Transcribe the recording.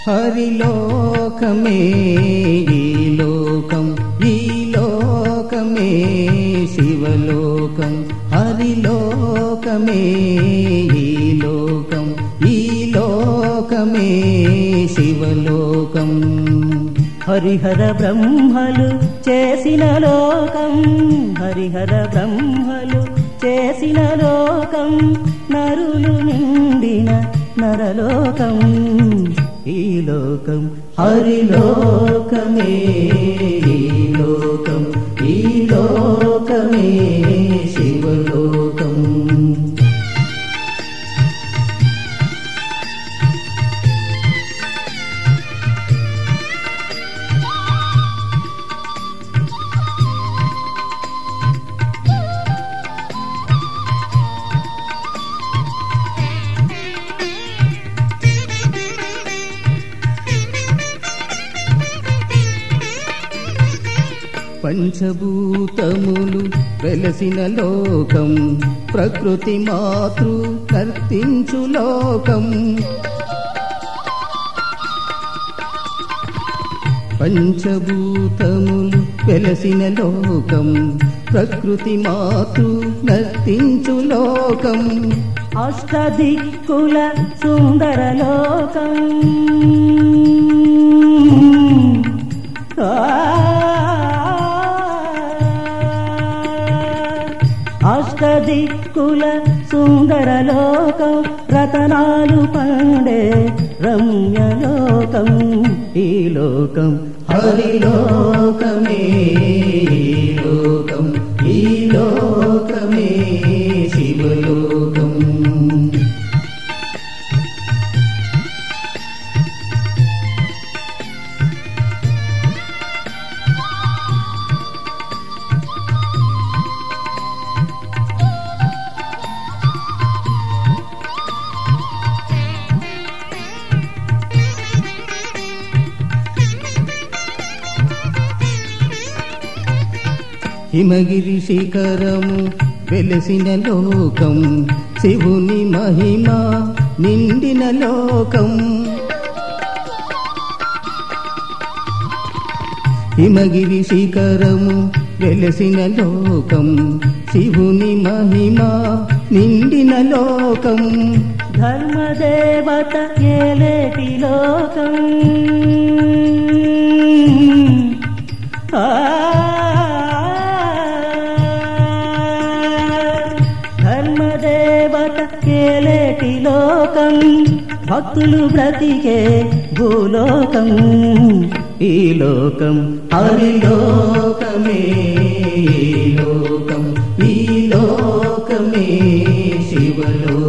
హరిలోకమే ఈ లోకం ఈ లోకమే శివలోకం హరిలోకమే ఈ లోకం ఈ లోకమే శివలోకం హరిహర బ్రహ్మలు చేసిన లోకం హరిహర బ్రహ్మలు చేసిన లోకం నరులు నిండిన నరలోకం ఈ లోకం హరిలోకమే ఈ లోకం ఈ లోకమే శివలోకం పంచభూతములు వెలసిన లోకం ప్రకృతి మాతృ నర్తించు లోకం పంచభూతములు వెలసిన లోకం ప్రకృతి మాతృ నర్తించు లోకం అష్టదిక్కుల సుందర లోకం అష్టదిక్కుల సుందర లోకం రతనాలు పండే రమ్యలోకం ఈ లోకం హరిలోకమే ఈ లోకం ఈ లోకమే శివలోకం హిమగిరి శిఖరము వెలసిన లోకం శివుని మహిమ నిండిన లోకం హిమగిరి శిఖరము వెలసిన లోకం శివుని మహిమ నిండిన లోకం ధర్మదేవత ఏలేటి లోకం ఆ ధర్మదేవత ఏలేటి లోకం భక్తులు బ్రతికే భూలోకం ఈ లోకం హరిలోకమే ఈ లోకం ఈ లోకమే శివలోకం